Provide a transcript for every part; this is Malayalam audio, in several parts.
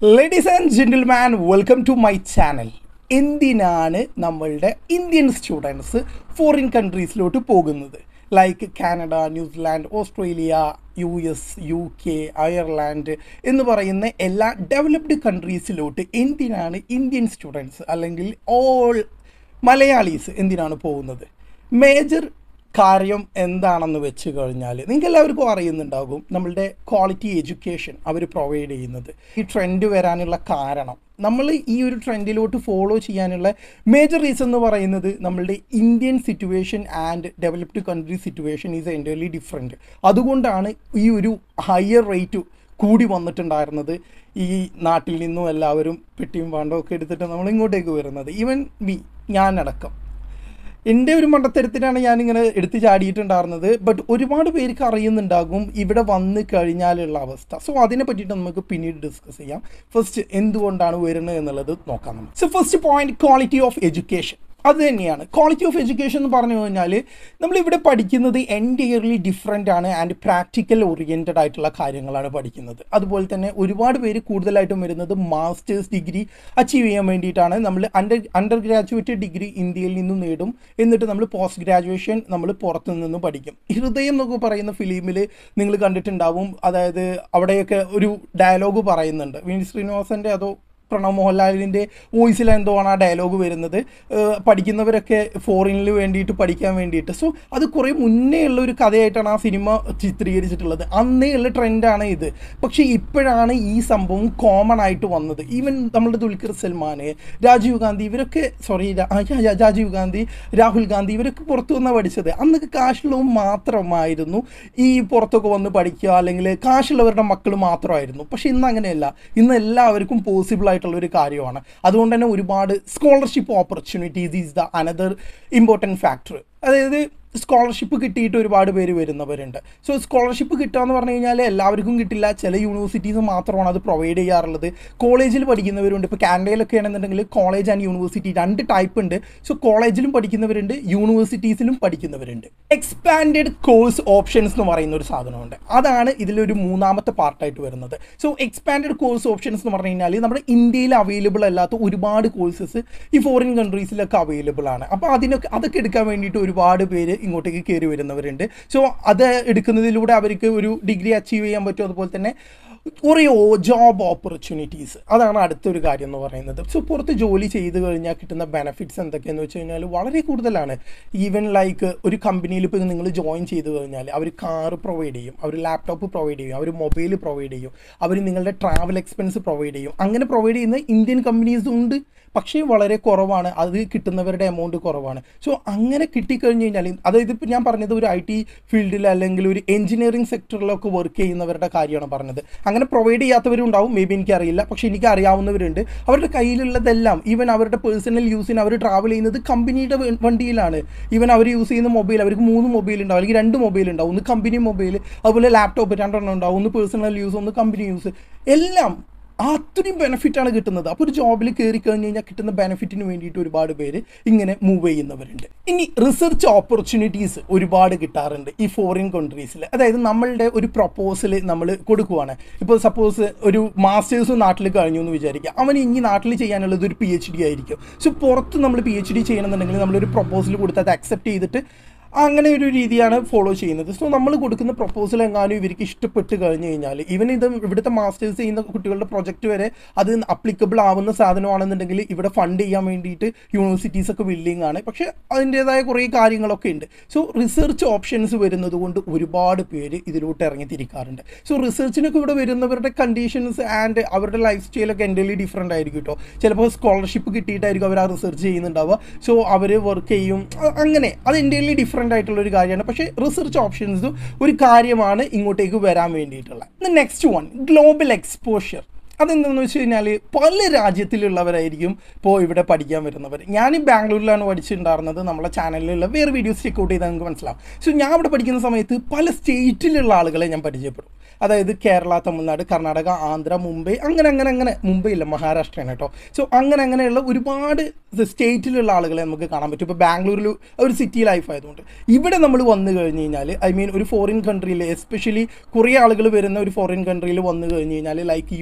ladies and gentleman welcome to my channel എന്തിനാണ് നമ്മളുടെ ഇന്ത്യൻ സ്റ്റുഡൻസ് ഫോറിൻ കൺട്രീസിലോട്ട് പോകുന്നത് like Canada New Zealand Australia U S U K Ireland എന്ന് പറയുന്ന എല്ലാ ഡെവലപ്ഡ് കൺട്രീസിലോട്ട് എന്തിനാണ് ഇന്ത്യൻ സ്റ്റുഡൻസ് അല്ലെങ്കിൽ ഓൾ മലയാളീസ് എന്തിനാണ് പോകുന്നത് മേജർ കാര്യം എന്താണെന്ന് വെച്ച് കഴിഞ്ഞാൽ നിങ്ങൾക്ക് എല്ലാവർക്കും അറിയുന്നുണ്ടാകും നമ്മളുടെ ക്വാളിറ്റി എഡ്യൂക്കേഷൻ അവർ പ്രൊവൈഡ് ചെയ്യുന്നത് ഈ ട്രെൻഡ് വരാനുള്ള കാരണം നമ്മൾ ഈ ഒരു ട്രെൻഡിലോട്ട് ഫോളോ ചെയ്യാനുള്ള മേജർ റീസൺ എന്ന് പറയുന്നത് നമ്മളുടെ Indian situation and developed country situation is entirely different അതുകൊണ്ടാണ് ഈ ഒരു ഹയർ റേറ്റ് കൂടി വന്നിട്ടുണ്ടായിരുന്നത് ഈ നാട്ടിൽ നിന്നും എല്ലാവരും പെട്ടിയും പാണ്ടവും ഒക്കെ എടുത്തിട്ട് നമ്മൾ ഇങ്ങോട്ടേക്ക് വരുന്നത് ഈവൻ മീ ഞാനടക്കം എൻ്റെ ഒരു മണ്ടത്തരത്തിനാണ് ഞാനിങ്ങനെ എടുത്ത് ചാടിയിട്ടുണ്ടായിരുന്നത് ബട്ട് ഒരുപാട് പേർക്ക് അറിയുന്നുണ്ടാകും ഇവിടെ വന്ന് കഴിഞ്ഞാലുള്ള അവസ്ഥ സോ അതിനെ പറ്റിയിട്ട് നമുക്ക് പിന്നീട് ഡിസ്കസ് ചെയ്യാം ഫസ്റ്റ് എന്തുകൊണ്ടാണ് വരുന്നത് എന്നുള്ളത് നോക്കാം നമുക്ക് so first point quality of education അത് തന്നെയാണ് ക്വാളിറ്റി ഓഫ് എഡ്യൂക്കേഷൻ എന്ന് പറഞ്ഞു കഴിഞ്ഞാൽ നമ്മളിവിടെ പഠിക്കുന്നത് എൻറ്റയർലി ഡിഫറെൻ്റ് ആണ് ആൻഡ് പ്രാക്ടിക്കൽ ഓറിയൻറ്റഡ് ആയിട്ടുള്ള കാര്യങ്ങളാണ് പഠിക്കുന്നത് അതുപോലെ തന്നെ ഒരുപാട് പേര് കൂടുതലായിട്ടും വരുന്നത് മാസ്റ്റേഴ്സ് ഡിഗ്രി അച്ചീവ് ചെയ്യാൻ വേണ്ടിയിട്ടാണ് നമ്മൾ അണ്ടർ അണ്ടർ ഗ്രാജുവേറ്റ് ഡിഗ്രി ഇന്ത്യയിൽ നിന്നും നേടും എന്നിട്ട് നമ്മൾ പോസ്റ്റ് ഗ്രാജുവേഷൻ നമ്മൾ പുറത്തു നിന്ന് പഠിക്കും ഹൃദയം എന്നൊക്കെ പറയുന്ന ഫിലിമിൽ നിങ്ങൾ കണ്ടിട്ടുണ്ടാവും അതായത് അവിടെയൊക്കെ ഒരു ഡയലോഗ് പറയുന്നുണ്ട് വിനീത് ശ്രീനിവാസൻ്റെ അതോ പ്രണവ് മോഹൻലാലിൻ്റെ വോയിസിൽ എന്തോ ആണ് ആ ഡയലോഗ് വരുന്നത് ഏഹ് പഠിക്കുന്നവരൊക്കെ ഫോറിനിൽ വേണ്ടിയിട്ട് പഠിക്കാൻ വേണ്ടിയിട്ട് സോ അത് കുറേ മുന്നേ ഉള്ള ഒരു കഥയായിട്ടാണ് ആ സിനിമ ചിത്രീകരിച്ചിട്ടുള്ളത് അന്നേ ഉള്ള ട്രെൻഡാണ് ഇത് പക്ഷേ ഇപ്പോഴാണ് ഈ സംഭവം കോമൺ ആയിട്ട് വന്നത് ഈവൻ നമ്മുടെ ദുൽഖർ സൽമാൻ രാജീവ് ഗാന്ധി ഇവരൊക്കെ സോറി രാജീവ് ഗാന്ധി രാഹുൽ ഗാന്ധി ഇവരൊക്കെ പുറത്തു വന്നാണ് പഠിച്ചത് അന്നൊക്കെ കാശുള്ളവും മാത്രമായിരുന്നു ഈ പുറത്തൊക്കെ വന്ന് പഠിക്കുക അല്ലെങ്കിൽ കാശുള്ളവരുടെ മക്കൾ മാത്രമായിരുന്നു പക്ഷെ ഇന്ന് അങ്ങനെയല്ല ഇന്ന് എല്ലാവർക്കും പോസിബിൾ ആയിട്ടുള്ള ഒരു കാര്യമാണ് അതുകൊണ്ട് തന്നെ ഒരുപാട് scholarship opportunities is the another important factor അതായത് സ്കോളർഷിപ്പ് കിട്ടിയിട്ട് ഒരുപാട് പേര് വരുന്നവരുണ്ട് സോ സ്കോളർഷിപ്പ് കിട്ടുക എന്ന് പറഞ്ഞു കഴിഞ്ഞാൽ എല്ലാവർക്കും കിട്ടില്ല ചില യൂണിവേഴ്സിറ്റീസ് മാത്രമാണ് അത് പ്രൊവൈഡ് ചെയ്യാറുള്ളത് കോളേജിൽ പഠിക്കുന്നവരുണ്ട് ഇപ്പോൾ കാനഡയിലൊക്കെ ആണെന്നുണ്ടെങ്കിൽ കോളേജ് ആൻഡ് യൂണിവേഴ്സിറ്റി രണ്ട് ടൈപ്പ് ഉണ്ട് സോ കോളേജിലും പഠിക്കുന്നവരുണ്ട് യൂണിവേഴ്സിറ്റീസിലും പഠിക്കുന്നവരുണ്ട് എക്സ്പാൻഡഡ് കോഴ്സ് ഓപ്ഷൻസ് എന്ന് പറയുന്ന ഒരു സാധനമുണ്ട് അതാണ് ഇതിലൊരു മൂന്നാമത്തെ പാർട്ടായിട്ട് വരുന്നത് സോ എക്സ്പാൻഡഡ് കോഴ്സ് ഓപ്ഷൻസ് എന്ന് പറഞ്ഞു കഴിഞ്ഞാൽ നമ്മുടെ ഇന്ത്യയിൽ അവൈലബിൾ അല്ലാത്ത ഒരുപാട് കോഴ്സസ് ഈ ഫോറിൻ കൺട്രീസിലൊക്കെ അവൈലബിൾ ആണ് അപ്പോൾ അതിനൊക്കെ അതൊക്കെ എടുക്കാൻ വേണ്ടിയിട്ട് ഒരുപാട് പേര് ഇങ്ങോട്ടേക്ക് കയറി വരുന്നവരുണ്ട് സോ അത് എടുക്കുന്നതിലൂടെ അവർക്ക് ഒരു ഡിഗ്രി അച്ചീവ് ചെയ്യാൻ പറ്റും അതുപോലെ തന്നെ കുറേ ജോബ് ഓപ്പർച്യൂണിറ്റീസ് അതാണ് അടുത്തൊരു കാര്യം എന്ന് പറയുന്നത് സോ പുറത്ത് ജോലി ചെയ്ത് കഴിഞ്ഞാൽ കിട്ടുന്ന ബെനിഫിറ്റ്സ് എന്തൊക്കെയെന്ന് വെച്ച് കഴിഞ്ഞാൽ വളരെ കൂടുതലാണ് ഈവൻ ലൈക്ക് ഒരു കമ്പനിയിൽ ഇപ്പോൾ നിങ്ങൾ ജോയിൻ ചെയ്ത് കഴിഞ്ഞാൽ അവർ കാർ പ്രൊവൈഡ് ചെയ്യും അവർ ലാപ്ടോപ്പ് പ്രൊവൈഡ് ചെയ്യും അവർ മൊബൈൽ പ്രൊവൈഡ് ചെയ്യും അവർ നിങ്ങളുടെ ട്രാവൽ എക്സ്പെൻസ് പ്രൊവൈഡ് ചെയ്യും അങ്ങനെ പ്രൊവൈഡ് ചെയ്യുന്ന ഇന്ത്യൻ കമ്പനീസും ഉണ്ട് പക്ഷേ വളരെ കുറവാണ് അത് കിട്ടുന്നവരുടെ എമൗണ്ട് കുറവാണ് സോ അങ്ങനെ കിട്ടിക്കഴിഞ്ഞ് കഴിഞ്ഞാൽ അതായത് ഇപ്പോൾ ഞാൻ പറഞ്ഞത് ഒരു ഐ ടി ഫീൽഡിൽ അല്ലെങ്കിൽ ഒരു എഞ്ചിനീയറിംഗ് സെക്ടറിലൊക്കെ വർക്ക് ചെയ്യുന്നവരുടെ കാര്യമാണ് പറഞ്ഞത് അങ്ങനെ പ്രൊവൈഡ് ചെയ്യാത്തവരും ഉണ്ടാവും മേ ബി എനിക്കറിയില്ല പക്ഷേ എനിക്ക് അറിയാവുന്നവരുണ്ട് അവരുടെ കയ്യിലുള്ളതെല്ലാം ഈവൻ അവരുടെ പേഴ്സണൽ യൂസിന് അവർ ട്രാവൽ ചെയ്യുന്നത് കമ്പനിയുടെ വണ്ടിയിലാണ് ഈവൻ അവർ യൂസ് ചെയ്യുന്ന മൊബൈൽ അവർക്ക് മൂന്ന് മൊബൈൽ ഉണ്ടാവും അല്ലെങ്കിൽ രണ്ട് മൊബൈൽ ഉണ്ടാവും ഒന്ന് കമ്പനി മൊബൈൽ അതുപോലെ ലാപ്ടോപ്പ് രണ്ടെണ്ണം ഉണ്ടാവും ഒന്ന് പേഴ്സണൽ യൂസ് ഒന്ന് കമ്പനി യൂസ് എല്ലാം അത്രയും ബെനിഫിറ്റാണ് കിട്ടുന്നത് അപ്പോൾ ഒരു ജോബിൽ കയറി കഴിഞ്ഞ് കഴിഞ്ഞാൽ കിട്ടുന്ന ബെനിഫിറ്റിന് വേണ്ടിയിട്ട് ഒരുപാട് പേര് ഇങ്ങനെ മൂവ് ചെയ്യുന്നവരുണ്ട് ഇനി റിസർച്ച് ഓപ്പർച്യൂണിറ്റീസ് ഒരുപാട് കിട്ടാറുണ്ട് ഈ ഫോറിൻ കൺട്രീസിൽ അതായത് നമ്മളുടെ ഒരു പ്രപ്പോസൽ നമ്മൾ കൊടുക്കുവാണ് ഇപ്പോൾ സപ്പോസ് ഒരു മാസ്റ്റേഴ്സ് നാട്ടിൽ കഴിഞ്ഞു എന്ന് വിചാരിക്കുക അവൻ ഇനി നാട്ടിൽ ചെയ്യാനുള്ളത് ഒരു പി എച്ച് ഡി ആയിരിക്കും സോ പുറത്ത് നമ്മൾ പി എച്ച് ഡി ചെയ്യണമെന്നുണ്ടെങ്കിൽ നമ്മളൊരു പ്രപ്പോസൽ കൊടുത്ത് അത് അക്സെപ്റ്റ് ചെയ്തിട്ട് അങ്ങനെ ഒരു രീതിയാണ് ഫോളോ ചെയ്യുന്നത് സോ നമ്മൾ കൊടുക്കുന്ന പ്രപ്പോസൽ എങ്ങാനും ഇവർക്ക് ഇഷ്ടപ്പെട്ട് കഴിഞ്ഞ് കഴിഞ്ഞാൽ ഈവൻ ഇത് ഇവിടുത്തെ മാസ്റ്റേഴ്സ് ചെയ്യുന്ന കുട്ടികളുടെ പ്രൊജക്റ്റ് വരെ അത് അപ്ലിക്കബിൾ ആവുന്ന സാധനമാണെന്നുണ്ടെങ്കിൽ ഇവിടെ ഫണ്ട് ചെയ്യാൻ വേണ്ടിയിട്ട് യൂണിവേഴ്സിറ്റീസ് ഒക്കെ വില്ലിങ് ആണ് പക്ഷേ അതിൻ്റേതായ കുറേ കാര്യങ്ങളൊക്കെ ഉണ്ട് സോ റിസർച്ച് ഓപ്ഷൻസ് വരുന്നത് കൊണ്ട് ഒരുപാട് പേര് ഇതിലോട്ട് ഇറങ്ങി തിരിക്കാറുണ്ട് സോ റിസർച്ചിനൊക്കെ ഇവിടെ വരുന്നവരുടെ കണ്ടീഷൻസ് ആൻഡ് അവരുടെ ലൈഫ് സ്റ്റൈലൊക്കെ എൻ്റർലി ഡിഫറെൻ്റ് ആയിരിക്കും കേട്ടോ ചിലപ്പോൾ സ്കോളർഷിപ്പ് കിട്ടിയിട്ടായിരിക്കും അവർ ആ റിസർച്ച് ചെയ്യുന്നുണ്ടാവുക സോ അവർ വർക്ക് ചെയ്യും അങ്ങനെ അത് എൻ്റർലി ഡിഫറെൻ്റ് ഡിഫറെൻ്റ് ആയിട്ടുള്ള ഒരു കാര്യമാണ് പക്ഷേ റിസർച്ച് ഓപ്ഷൻസ് ഒരു കാര്യമാണ് ഇങ്ങോട്ടേക്ക് വരാൻ വേണ്ടിയിട്ടുള്ളത് നെക്സ്റ്റ് വൺ ഗ്ലോബൽ എക്സ്പോഷ്യർ അതെന്താണെന്ന് വെച്ച് കഴിഞ്ഞാൽ പല രാജ്യത്തിലുള്ളവരായിരിക്കും ഇപ്പോൾ ഇവിടെ പഠിക്കാൻ വരുന്നവർ ഞാൻ ബാംഗ്ലൂരിലാണ് പഠിച്ചിട്ടുണ്ടായിരുന്നത് നമ്മളെ ചാനലിലുള്ള വേറെ വീഡിയോസ് ചെക്ക് ഔട്ട് ചെയ്താൽ നിങ്ങൾക്ക് മനസ്സിലാവും സോ ഞാൻ അവിടെ പഠിക്കുന്ന സമയത്ത് പല സ്റ്റേറ്റിലുള്ള ആളുകളെ ഞാൻ പരിചയപ്പെടും അതായത് കേരള തമിഴ്നാട് കർണാടക ആന്ധ്ര മുംബൈ അങ്ങനെ അങ്ങനെ അങ്ങനെ മുംബൈ ഇല്ല മഹാരാഷ്ട്രയാണ് കേട്ടോ സോ അങ്ങനെ അങ്ങനെയുള്ള ഒരുപാട് സ്റ്റേറ്റിലുള്ള ആളുകളെ നമുക്ക് കാണാൻ പറ്റും ഇപ്പോൾ ബാംഗ്ലൂരിൽ ഒരു സിറ്റി ലൈഫ് ആയതുകൊണ്ട് ഇവിടെ നമ്മൾ വന്നു കഴിഞ്ഞ് കഴിഞ്ഞാൽ ഐ മീൻ ഒരു ഫോറിൻ കൺട്രിയിൽ എസ്പെഷ്യലി കുറേ ആളുകൾ വരുന്ന ഒരു ഫോറിൻ കൺട്രിയിൽ വന്നു കഴിഞ്ഞ് കഴിഞ്ഞാൽ ലൈക്ക് യു കെ അല്ലെങ്കിൽ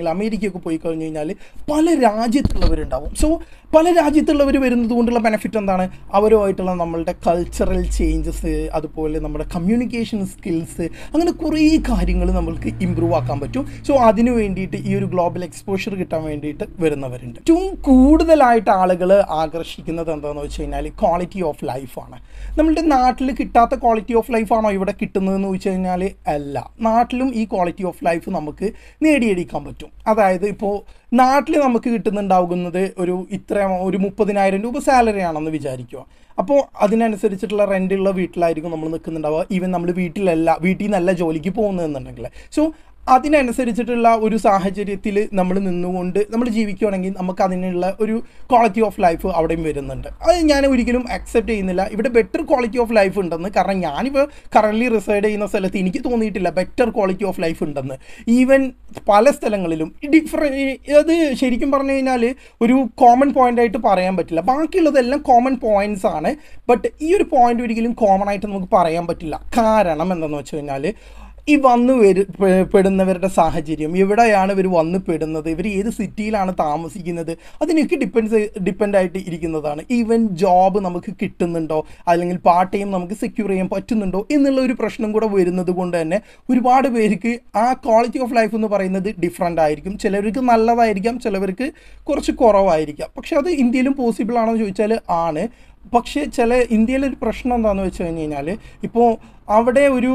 അമേരിക്കയൊക്കെ പോയി കഴിഞ്ഞ് കഴിഞ്ഞാൽ പല രാജ്യത്തുള്ളവരുണ്ടാവും സോ പല രാജ്യത്തുള്ളവർ വരുന്നത് കൊണ്ടുള്ള ബെനിഫിറ്റ് എന്താണ് അവരുമായിട്ടുള്ള നമ്മളുടെ കൾച്ചറൽ ചേഞ്ചസ് അതുപോലെ നമ്മുടെ കമ്മ്യൂണിക്കേഷൻ സ്കിൽസ് അങ്ങനെ കുറേ കാര്യങ്ങൾ നമ്മൾക്ക് ഇമ്പ്രൂവ് ആക്കാൻ പറ്റും സോ അതിന് വേണ്ടിയിട്ട് ഈ ഒരു ഗ്ലോബൽ എക്സ്പോഷർ കിട്ടാൻ വേണ്ടിയിട്ട് വരുന്നവരുണ്ട് ഏറ്റവും കൂടുതലായിട്ട് ആളുകൾ ആകർഷിക്കുന്നത് എന്താണെന്ന് വെച്ച് കഴിഞ്ഞാൽ ക്വാളിറ്റി ഓഫ് ലൈഫാണ് നമ്മളുടെ നാട്ടിൽ കിട്ടാത്ത ക്വാളിറ്റി ഓഫ് ലൈഫാണോ ഇവിടെ കിട്ടുന്നതെന്ന് ചോദിച്ചു കഴിഞ്ഞാൽ അല്ല നാട്ടിലും ഈ ക്വാളിറ്റി ഓഫ് ലൈഫ് നമുക്ക് നേടിയെടുക്കാൻ പറ്റും അതായത് ഇപ്പോൾ നാട്ടിൽ നമുക്ക് കിട്ടുന്നുണ്ടാകുന്നത് ഒരു ഇത്ര ഒരു മുപ്പതിനായിരം രൂപ സാലറി ആണെന്ന് വിചാരിക്കുക അപ്പോൾ അതിനനുസരിച്ചിട്ടുള്ള റെൻ്റുള്ള വീട്ടിലായിരിക്കും നമ്മൾ നിൽക്കുന്നുണ്ടാവുക ഈവൻ നമ്മൾ വീട്ടിലല്ല വീട്ടിൽ നിന്നല്ല ജോലിക്ക് പോകുന്നതെന്നുണ്ടെങ്കിൽ സോ അതിനനുസരിച്ചിട്ടുള്ള ഒരു സാഹചര്യത്തിൽ നമ്മൾ നിന്നുകൊണ്ട് നമ്മൾ ജീവിക്കുകയാണെങ്കിൽ നമുക്ക് അതിനുള്ള ഒരു ക്വാളിറ്റി ഓഫ് ലൈഫ് അവിടെയും വരുന്നുണ്ട് അത് ഞാൻ ഒരിക്കലും അക്സെപ്റ്റ് ചെയ്യുന്നില്ല ഇവിടെ ബെറ്റർ ക്വാളിറ്റി ഓഫ് ലൈഫ് ഉണ്ടെന്ന് കാരണം ഞാനിപ്പോൾ കറൻ്റ്ലി റിസൈഡ് ചെയ്യുന്ന സ്ഥലത്ത് എനിക്ക് തോന്നിയിട്ടില്ല ബെറ്റർ ക്വാളിറ്റി ഓഫ് ലൈഫ് ഉണ്ടെന്ന് ഈവൻ പല സ്ഥലങ്ങളിലും ഡിഫറെ അത് ശരിക്കും പറഞ്ഞു കഴിഞ്ഞാൽ ഒരു കോമൺ പോയിന്റ് ആയിട്ട് പറയാൻ പറ്റില്ല ബാക്കിയുള്ളതെല്ലാം കോമൺ പോയിന്റ്സ് ആണ് ബട്ട് ഈ ഒരു പോയിന്റ് ഒരിക്കലും കോമൺ ആയിട്ട് നമുക്ക് പറയാൻ പറ്റില്ല കാരണം എന്തെന്ന് വെച്ച് കഴിഞ്ഞാൽ ഈ വന്നു വരു പെ- പെടുന്നവരുടെ സാഹചര്യം എവിടെയാണ് ഇവർ വന്ന് പെടുന്നത് ഇവർ ഏത് സിറ്റിയിലാണ് താമസിക്കുന്നത് അതിനൊക്കെ ഡിപ്പെൻസ് ഡിപ്പെൻഡ് ആയിട്ട് ഇരിക്കുന്നതാണ് ഈവൻ ജോബ് നമുക്ക് കിട്ടുന്നുണ്ടോ അല്ലെങ്കിൽ പാർട്ട് ടൈം നമുക്ക് സെക്യൂർ ചെയ്യാൻ പറ്റുന്നുണ്ടോ എന്നുള്ള ഒരു പ്രശ്നം കൂടെ വരുന്നത് കൊണ്ട് തന്നെ ഒരുപാട് പേർക്ക് ആ ക്വാളിറ്റി ഓഫ് ലൈഫ് എന്ന് പറയുന്നത് ഡിഫറെൻ്റ് ആയിരിക്കും ചിലവർക്ക് നല്ലതായിരിക്കാം ചിലവർക്ക് കുറച്ച് കുറവായിരിക്കാം പക്ഷെ അത് ഇന്ത്യയിലും പോസിബിൾ ആണോ എന്ന് ചോദിച്ചാൽ ആണ് പക്ഷേ ചില ഇന്ത്യയിലെ ഒരു പ്രശ്നം എന്താണെന്ന് വെച്ച് കഴിഞ്ഞ് കഴിഞ്ഞാൽ ഇപ്പോൾ അവിടെ ഒരു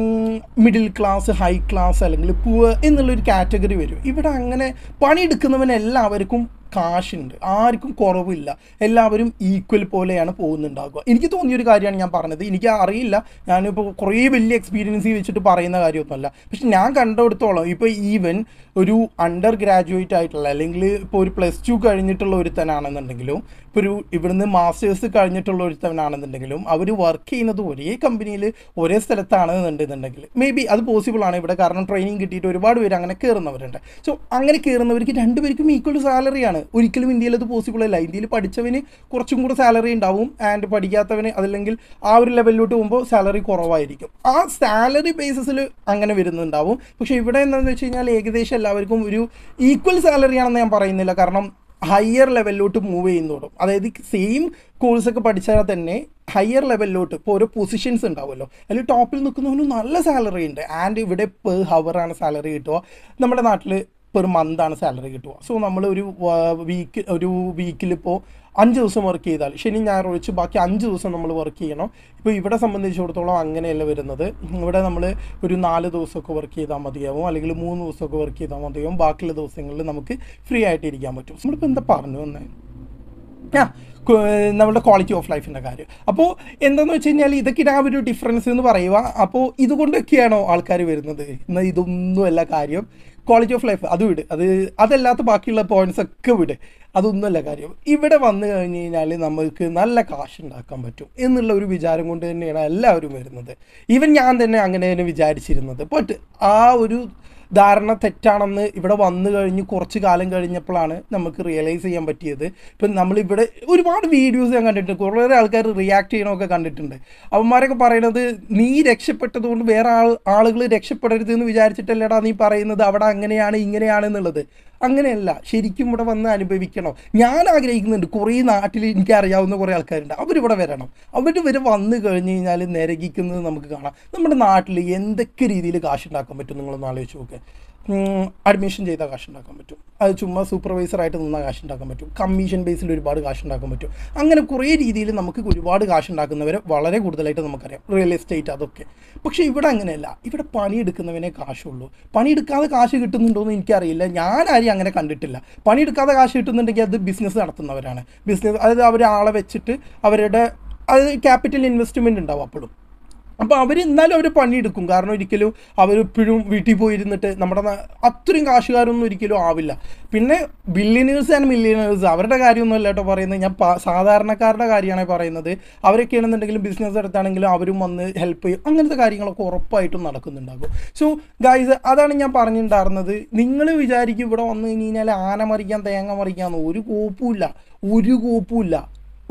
മിഡിൽ ക്ലാസ് ഹൈ ക്ലാസ് അല്ലെങ്കിൽ പൂവ് എന്നുള്ളൊരു കാറ്റഗറി വരും ഇവിടെ അങ്ങനെ പണിയെടുക്കുന്നവന് എല്ലാവർക്കും കാശുണ്ട് ആർക്കും കുറവില്ല എല്ലാവരും ഈക്വൽ പോലെയാണ് പോകുന്നുണ്ടാകുക എനിക്ക് തോന്നിയൊരു കാര്യമാണ് ഞാൻ പറഞ്ഞത് എനിക്ക് അറിയില്ല ഞാനിപ്പോൾ കുറേ വലിയ എക്സ്പീരിയൻസ് വെച്ചിട്ട് പറയുന്ന കാര്യമൊന്നുമല്ല പക്ഷെ ഞാൻ കണ്ടെടുത്തോളം ഇപ്പോൾ ഈവൻ ഒരു അണ്ടർ ഗ്രാജുവേറ്റ് ആയിട്ടുള്ള അല്ലെങ്കിൽ ഇപ്പോൾ ഒരു പ്ലസ് ടു കഴിഞ്ഞിട്ടുള്ള ഒരുത്തനാണെന്നുണ്ടെങ്കിലും ഇപ്പോൾ ഒരു ഇവിടുന്ന് മാസ്റ്റേഴ്സ് കഴിഞ്ഞിട്ടുള്ള ഒരുത്തനാണെന്നുണ്ടെങ്കിലും അവർ വർക്ക് ചെയ്യുന്നത് ഒരേ കമ്പനിയിൽ ഒരേ സ്ഥലത്താണെന്നുണ്ടെന്നുണ്ടെങ്കിൽ മേ ബി അത് പോസിബിൾ ആണ് ഇവിടെ കാരണം ട്രെയിനിങ് കിട്ടിയിട്ട് ഒരുപാട് പേര് അങ്ങനെ കയറുന്നവരുണ്ട് സോ അങ്ങനെ കയറുന്നവർക്ക് രണ്ടുപേർക്കും ഈക്വൽ സാലറിയാണ് ഒരിക്കലും ഇന്ത്യയിൽ അത് പോസിബിൾ അല്ല ഇന്ത്യയിൽ പഠിച്ചവന് കുറച്ചും കൂടെ സാലറി ഉണ്ടാവും ആൻഡ് പഠിക്കാത്തവന് അതല്ലെങ്കിൽ ആ ഒരു ലെവലിലോട്ട് പോകുമ്പോൾ സാലറി കുറവായിരിക്കും ആ സാലറി ബേസിസിൽ അങ്ങനെ വരുന്നുണ്ടാവും പക്ഷേ ഇവിടെ എന്താണെന്ന് വെച്ച് കഴിഞ്ഞാൽ ഏകദേശം എല്ലാവർക്കും ഒരു ഈക്വൽ സാലറി ആണെന്ന് ഞാൻ പറയുന്നില്ല കാരണം ഹയർ ലെവലിലോട്ട് മൂവ് ചെയ്യുന്നതോടും അതായത് സെയിം കോഴ്സൊക്കെ പഠിച്ചാൽ തന്നെ ഹയർ ലെവലിലോട്ട് ഇപ്പോൾ ഓരോ പൊസിഷൻസ് ഉണ്ടാവുമല്ലോ അതിൽ ടോപ്പിൽ നിൽക്കുന്നവന് നല്ല സാലറി ഉണ്ട് ആൻഡ് ഇവിടെ പെർ ഹവറാണ് സാലറി കിട്ടുക നമ്മുടെ നാട്ടിൽ പെർ മന്താണ് സാലറി കിട്ടുക സോ നമ്മൾ ഒരു വീക്ക് ഒരു വീക്കിലിപ്പോൾ അഞ്ച് ദിവസം വർക്ക് ചെയ്താൽ ശനി ഞായർ ഒഴിച്ച് ബാക്കി അഞ്ച് ദിവസം നമ്മൾ വർക്ക് ചെയ്യണം ഇപ്പോൾ ഇവിടെ സംബന്ധിച്ചിടത്തോളം അങ്ങനെയല്ല വരുന്നത് ഇവിടെ നമ്മൾ ഒരു നാല് ദിവസമൊക്കെ വർക്ക് ചെയ്താൽ മതിയാവും അല്ലെങ്കിൽ മൂന്ന് ദിവസമൊക്കെ വർക്ക് ചെയ്താൽ മതിയാവും ബാക്കിയുള്ള ദിവസങ്ങളിൽ നമുക്ക് ഫ്രീ ആയിട്ട് ഇരിക്കാൻ പറ്റും നമ്മളിപ്പോൾ എന്താ പറഞ്ഞു വന്നേ ആ കു- നമ്മുടെ ക്വാളിറ്റി ഓഫ് ലൈഫിൻ്റെ കാര്യം അപ്പോൾ എന്താണെന്ന് വെച്ച് കഴിഞ്ഞാൽ ഇതൊക്കെ ആ ഒരു ഡിഫറൻസ് എന്ന് പറയുക അപ്പോൾ ഇതുകൊണ്ടൊക്കെയാണോ ആൾക്കാർ വരുന്നത് എന്നാൽ ഇതൊന്നുമല്ല കാര്യം ക്വാളിറ്റി ഓഫ് ലൈഫ് അത് വിട് അത് അതല്ലാത്ത ബാക്കിയുള്ള പോയിന്റ്സ് ഒക്കെ വിട് അതൊന്നുമല്ല കാര്യം ഇവിടെ വന്നു കഴിഞ്ഞ് കഴിഞ്ഞാൽ നമുക്ക് നല്ല കാശ് ഉണ്ടാക്കാൻ പറ്റും എന്നുള്ള ഒരു വിചാരം കൊണ്ട് തന്നെയാണ് എല്ലാവരും വരുന്നത് ഈവൻ ഞാൻ തന്നെ അങ്ങനെ തന്നെ വിചാരിച്ചിരുന്നത് ബട്ട് ആ ഒരു ധാരണ തെറ്റാണെന്ന് ഇവിടെ വന്നു കഴിഞ്ഞ് കുറച്ച് കാലം കഴിഞ്ഞപ്പോഴാണ് നമുക്ക് റിയലൈസ് ചെയ്യാൻ പറ്റിയത് ഇപ്പം നമ്മളിവിടെ ഒരുപാട് വീഡിയോസ് ഞാൻ കണ്ടിട്ടുണ്ട് കുറേ ആൾക്കാർ റിയാക്ട് ചെയ്യണമൊക്കെ കണ്ടിട്ടുണ്ട് അവന്മാരൊക്കെ പറയണത് നീ രക്ഷപ്പെട്ടത് കൊണ്ട് വേറെ ആൾ ആളുകൾ രക്ഷപ്പെടരുത് എന്ന് വിചാരിച്ചിട്ടല്ലടാ നീ പറയുന്നത് അവിടെ അങ്ങനെയാണ് ഇങ്ങനെയാണ് എന്നുള്ളത് അങ്ങനെയല്ല ശരിക്കും ഇവിടെ വന്ന് അനുഭവിക്കണം ഞാൻ ആഗ്രഹിക്കുന്നുണ്ട് കുറേ നാട്ടിൽ എനിക്ക് അറിയാവുന്ന കുറേ ആൾക്കാരുണ്ട് അവരിവിടെ വരണം അവർ വരെ വന്നു കഴിഞ്ഞ് കഴിഞ്ഞാൽ നിരകിക്കുന്നത് നമുക്ക് കാണാം നമ്മുടെ നാട്ടിൽ എന്തൊക്കെ രീതിയിൽ കാശുണ്ടാക്കാൻ പറ്റും നിങ്ങളൊന്ന് ആലോചിച്ച് നോക്ക് അഡ്മിഷൻ ചെയ്താൽ കാശുണ്ടാക്കാൻ പറ്റും അത് ചുമ്മാ സൂപ്പർവൈസറായിട്ട് നിന്നാൽ കാശുണ്ടാക്കാൻ പറ്റും കമ്മീഷൻ ബേസിൽ ഒരുപാട് കാശുണ്ടാക്കാൻ പറ്റും അങ്ങനെ കുറേ രീതിയിൽ നമുക്ക് ഒരുപാട് കാശുണ്ടാക്കുന്നവരെ വളരെ കൂടുതലായിട്ട് നമുക്കറിയാം റിയൽ എസ്റ്റേറ്റ് അതൊക്കെ പക്ഷേ ഇവിടെ അങ്ങനെയല്ല ഇവിടെ പണിയെടുക്കുന്നവനെ കാശുള്ളൂ പണിയെടുക്കാതെ കാശ് കിട്ടുന്നുണ്ടോ എന്ന് എനിക്കറിയില്ല ഞാൻ ആരെയും അങ്ങനെ കണ്ടിട്ടില്ല പണിയെടുക്കാതെ കാശ് കിട്ടുന്നുണ്ടെങ്കിൽ അത് ബിസിനസ് നടത്തുന്നവരാണ് ബിസിനസ് അതായത് അവർ ആളെ വെച്ചിട്ട് അവരുടെ അത് ക്യാപിറ്റൽ ഇൻവെസ്റ്റ്മെൻറ്റ് ഉണ്ടാവും അപ്പോഴും അപ്പോൾ അവർ എന്നാലും അവർ പണിയെടുക്കും കാരണം ഒരിക്കലും അവരിപ്പോഴും വീട്ടിൽ പോയിരുന്നിട്ട് നമ്മുടെ നാ- അത്രയും കാശുകാരൊന്നും ഒരിക്കലും ആവില്ല പിന്നെ ബില്യനേഴ്സ് ആൻഡ് മില്യനേഴ്സ് അവരുടെ കാര്യമൊന്നും അല്ല കേട്ടോ പറയുന്നത് ഞാൻ പ- സാധാരണക്കാരുടെ കാര്യമാണ് പറയുന്നത് അവരൊക്കെ ആണെന്നുണ്ടെങ്കിലും ബിസിനസ് എടുത്താണെങ്കിലും അവരും വന്ന് ഹെൽപ്പ് ചെയ്യും അങ്ങനത്തെ കാര്യങ്ങളൊക്കെ ഉറപ്പായിട്ടും നടക്കുന്നുണ്ടാകും സോ ഗൈസ് അതാണ് ഞാൻ പറഞ്ഞിട്ടുണ്ടായിരുന്നത് നിങ്ങൾ വിചാരിക്കും ഇവിടെ വന്നു കഴിഞ്ഞ് കഴിഞ്ഞാൽ ആന മറിക്കാൻ തേങ്ങ മറിക്കാന്ന് ഒരു കോപ്പുമില്ല ഒരു കോപ്പുമില്ല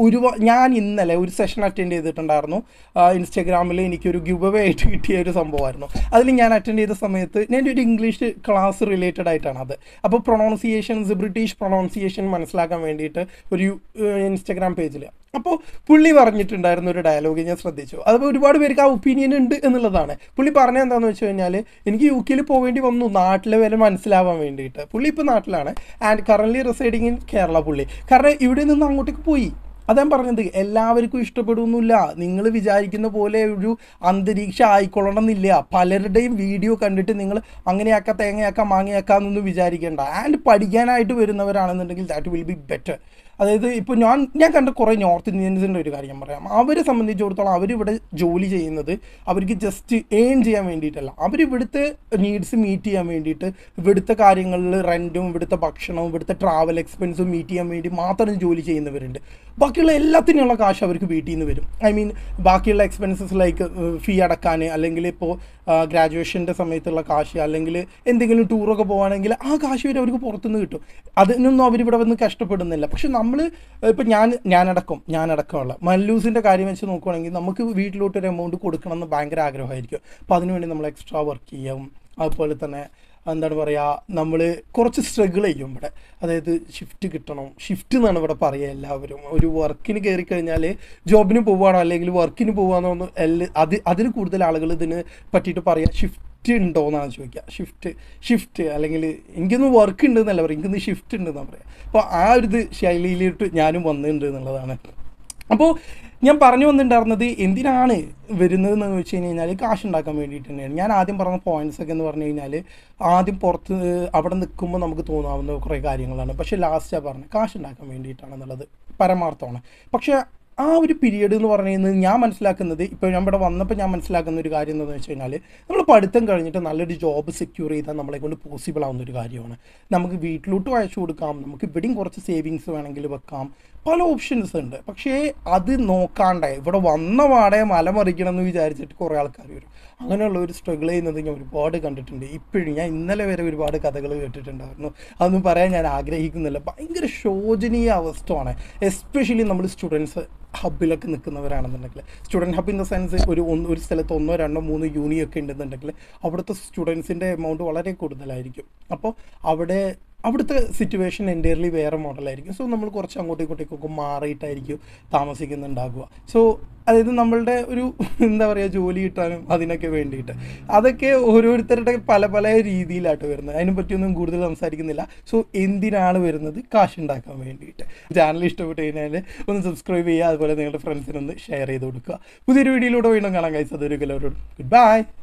ഒരു ഞാൻ ഇന്നലെ ഒരു സെഷൻ അറ്റൻഡ് ചെയ്തിട്ടുണ്ടായിരുന്നു ഇൻസ്റ്റാഗ്രാമിൽ എനിക്കൊരു ഗിവ് അവേ ആയിട്ട് കിട്ടിയ ഒരു സംഭവമായിരുന്നു അതിൽ ഞാൻ അറ്റൻഡ് ചെയ്ത സമയത്ത് ഞാൻ ഒരു ഇംഗ്ലീഷ് ക്ലാസ് റിലേറ്റഡ് ആയിട്ടാണ് അത് അപ്പോൾ പ്രൊണൗൺസിയേഷൻസ് ബ്രിട്ടീഷ് പ്രൊണൗൺസിയേഷൻ മനസ്സിലാക്കാൻ വേണ്ടിയിട്ട് ഒരു ഇൻസ്റ്റാഗ്രാം പേജിൽ അപ്പോൾ പുള്ളി പറഞ്ഞിട്ടുണ്ടായിരുന്ന ഒരു ഡയലോഗ് ഞാൻ ശ്രദ്ധിച്ചു അതിപ്പോൾ ഒരുപാട് പേർക്ക് ആ ഒപ്പീനിയൻ ഉണ്ട് എന്നുള്ളതാണ് പുള്ളി പറഞ്ഞത് എന്താണെന്ന് വെച്ച് കഴിഞ്ഞാൽ എനിക്ക് യു കെയിൽ പോവേണ്ടി വന്നു നാട്ടിലെ വില മനസ്സിലാവാൻ വേണ്ടിയിട്ട് പുള്ളി ഇപ്പോൾ നാട്ടിലാണ് and currently residing in Kerala പുള്ളി കാരണം ഇവിടെ നിന്ന് അങ്ങോട്ടേക്ക് പോയി അതാ പറഞ്ഞത് എല്ലാവർക്കും ഇഷ്ടപ്പെടുന്നില്ല നിങ്ങൾ വിചാരിക്കുന്ന പോലെ ഒരു അന്തരീക്ഷം ആയിക്കൊള്ളണമെന്നില്ല പലരുടെയും വീഡിയോ കണ്ടിട്ട് നിങ്ങൾ അങ്ങനെയാക്കാം തേങ്ങയാക്കാം മാങ്ങയാക്കാം എന്നൊന്നും വിചാരിക്കേണ്ട ആൻഡ് പഠിക്കാനായിട്ട് വരുന്നവരാണെന്നുണ്ടെങ്കിൽ ദാറ്റ് വിൽ ബി ബെറ്റർ അതായത് ഇപ്പോൾ ഞാൻ ഞാൻ കണ്ട കുറേ നോർത്ത് ഇന്ത്യൻസിൻ്റെ ഒരു കാര്യം പറയാം അവരെ സംബന്ധിച്ചിടത്തോളം അവരിവിടെ ജോലി ചെയ്യുന്നത് അവർക്ക് ജസ്റ്റ് ഏൺ ചെയ്യാൻ വേണ്ടിയിട്ടല്ല അവരിവിടുത്തെ നീഡ്സ് മീറ്റ് ചെയ്യാൻ വേണ്ടിയിട്ട് ഇവിടുത്തെ കാര്യങ്ങളിൽ റെൻറ്റും ഇവിടുത്തെ ഭക്ഷണവും ഇവിടുത്തെ ട്രാവൽ എക്സ്പെൻസും മീറ്റ് ചെയ്യാൻ വേണ്ടി മാത്രം ജോലി ചെയ്യുന്നവരുണ്ട് ബാക്കിയുള്ള എല്ലാത്തിനുള്ള കാശ് അവർക്ക് വീട്ടിൽ നിന്ന് വരും ഐ മീൻ ബാക്കിയുള്ള എക്സ്പെൻസസ് ലൈക്ക് ഫീ അടക്കാൻ അല്ലെങ്കിൽ ഇപ്പോൾ ഗ്രാജുവേഷൻ്റെ സമയത്തുള്ള കാശ് അല്ലെങ്കിൽ എന്തെങ്കിലും ടൂറൊക്കെ പോവുകയാണെങ്കിൽ ആ കാശ് വരെ അവർക്ക് പുറത്തുനിന്ന് കിട്ടും അതിനൊന്നും അവരിവിടെ വന്ന് കഷ്ടപ്പെടുന്നില്ല പക്ഷെ നമ്മൾ ഇപ്പം ഞാൻ ഞാനടക്കം ഞാനടക്കമുള്ള മല്ലൂസിൻ്റെ കാര്യം വെച്ച് നോക്കുവാണെങ്കിൽ നമുക്ക് വീട്ടിലോട്ട് ഒരു എമൗണ്ട് കൊടുക്കണം എന്ന് ഭയങ്കര ആഗ്രഹമായിരിക്കും അപ്പോൾ അതിനുവേണ്ടി നമ്മൾ എക്സ്ട്രാ വർക്ക് ചെയ്യും അതുപോലെ തന്നെ എന്താണ് പറയുക നമ്മൾ കുറച്ച് സ്ട്രഗിൾ ചെയ്യും ഇവിടെ അതായത് ഷിഫ്റ്റ് കിട്ടണം ഷിഫ്റ്റ് എന്നാണ് ഇവിടെ പറയുക എല്ലാവരും ഒരു വർക്കിന് കയറി കഴിഞ്ഞാൽ ജോബിന് പോവുകയാണോ അല്ലെങ്കിൽ വർക്കിന് പോവുകയാണോ എന്ന് എല്ലാ അത് അതിൽ കൂടുതൽ ആളുകൾ ഇതിന് പറ്റിയിട്ട് പറയുക ഷിഫ്റ്റ് ഉണ്ടോ എന്നാണ് ചോദിക്കുക ഷിഫ്റ്റ് ഷിഫ്റ്റ് അല്ലെങ്കിൽ എനിക്കൊന്ന് വർക്ക് ഉണ്ട് എന്നല്ല പറയുക എനിക്കൊന്ന് ഷിഫ്റ്റ് ഉണ്ടെന്നാണ് പറയുക അപ്പോൾ ആ ഒരു ഇത് ശൈലിയിലോട്ട് ഞാനും വന്നിട്ടുണ്ട് എന്നുള്ളതാണ് അപ്പോൾ ഞാൻ പറഞ്ഞു വന്നിട്ടുണ്ടായിരുന്നത് എന്തിനാണ് വരുന്നതെന്ന് വെച്ച് കഴിഞ്ഞാൽ കാശ് ഉണ്ടാക്കാൻ വേണ്ടിയിട്ട് തന്നെയാണ് ഞാൻ ആദ്യം പറഞ്ഞ പോയിന്റ്സ് ഒക്കെ എന്ന് പറഞ്ഞു കഴിഞ്ഞാൽ ആദ്യം പുറത്ത് അവിടെ നിൽക്കുമ്പോൾ നമുക്ക് തോന്നാവുന്ന കുറേ കാര്യങ്ങളാണ് പക്ഷേ ലാസ്റ്റാണ് പറഞ്ഞത് കാശ് ഉണ്ടാക്കാൻ വേണ്ടിയിട്ടാണെന്നുള്ളത് പരമാർത്ഥമാണ് പക്ഷേ ആ ഒരു പീരീഡ് എന്ന് പറഞ്ഞു കഴിഞ്ഞാൽ ഞാൻ മനസ്സിലാക്കുന്നത് ഇപ്പോൾ ഞാൻ ഇവിടെ വന്നപ്പോൾ ഞാൻ മനസ്സിലാക്കുന്ന ഒരു കാര്യം എന്താണെന്ന് വെച്ച് കഴിഞ്ഞാൽ നമ്മൾ പഠിത്തം കഴിഞ്ഞിട്ട് നല്ലൊരു ജോബ് സെക്യൂർ ചെയ്താൽ നമ്മളെ കൊണ്ട് പോസിബിൾ ആവുന്ന ഒരു കാര്യമാണ് നമുക്ക് വീട്ടിലോട്ടും അയച്ചു കൊടുക്കാം നമുക്ക് ഇവിടെയും കുറച്ച് സേവിങ്സ് വേണമെങ്കിൽ വെക്കാം പല ഓപ്ഷൻസ് ഉണ്ട് പക്ഷേ അത് നോക്കാണ്ട് ഇവിടെ വന്ന പാടെ മലമറിക്കണം എന്ന് വിചാരിച്ചിട്ട് കുറേ ആൾക്കാർ വരും അങ്ങനെയുള്ള ഒരു സ്ട്രഗിൾ ചെയ്യുന്നത് ഞാൻ ഒരുപാട് കണ്ടിട്ടുണ്ട് ഇപ്പോഴും ഞാൻ ഇന്നലെ വരെ ഒരുപാട് കഥകൾ കേട്ടിട്ടുണ്ടായിരുന്നു അതൊന്നും പറയാൻ ഞാൻ ആഗ്രഹിക്കുന്നില്ല ഭയങ്കര ശോചനീയ അവസ്ഥയാണ് എസ്പെഷ്യലി നമ്മൾ സ്റ്റുഡൻസ് ഹബിലൊക്കെ നിൽക്കുന്നവരാണെന്നുണ്ടെങ്കിൽ student hub in the sense ഒരു ഒന്ന് ഒരു സ്ഥലത്ത് ഒന്നോ രണ്ടോ മൂന്നോ യൂണിയൊക്കെ ഉണ്ടെന്നുണ്ടെങ്കിൽ അവിടുത്തെ സ്റ്റുഡൻസിൻ്റെ എമൗണ്ട് വളരെ കൂടുതലായിരിക്കും അപ്പോൾ അവിടെ അവിടുത്തെ സിറ്റുവേഷൻ എൻറ്റയർലി വേറെ മോഡലായിരിക്കും സോ നമ്മൾ കുറച്ച് അങ്ങോട്ടും ഇങ്ങോട്ടേക്കൊക്കെ മാറിയിട്ടായിരിക്കും താമസിക്കുന്നുണ്ടാകുക സോ അതായത് നമ്മളുടെ ഒരു എന്താ പറയുക ജോലി കിട്ടാനും അതിനൊക്കെ വേണ്ടിയിട്ട് അതൊക്കെ ഓരോരുത്തരുടെ പല പല രീതിയിലായിട്ട് വരുന്നത് അതിനെ പറ്റിയൊന്നും കൂടുതൽ സംസാരിക്കുന്നില്ല സോ എന്തിനാണ് വരുന്നത് കാശ് ഉണ്ടാക്കാൻ വേണ്ടിയിട്ട് ചാനൽ ഇഷ്ടപ്പെട്ട് കഴിഞ്ഞാൽ ഒന്ന് സബ്സ്ക്രൈബ് ചെയ്യുക അതുപോലെ നിങ്ങളുടെ ഫ്രണ്ട്സിനൊന്ന് ഷെയർ ചെയ്ത് കൊടുക്കുക പുതിയൊരു വീഡിയോയിലൂടെ വീണ്ടും കാണാൻ കഴിച്ചത് ഒരു എല്ലാവരോടും ഗുഡ് ബൈ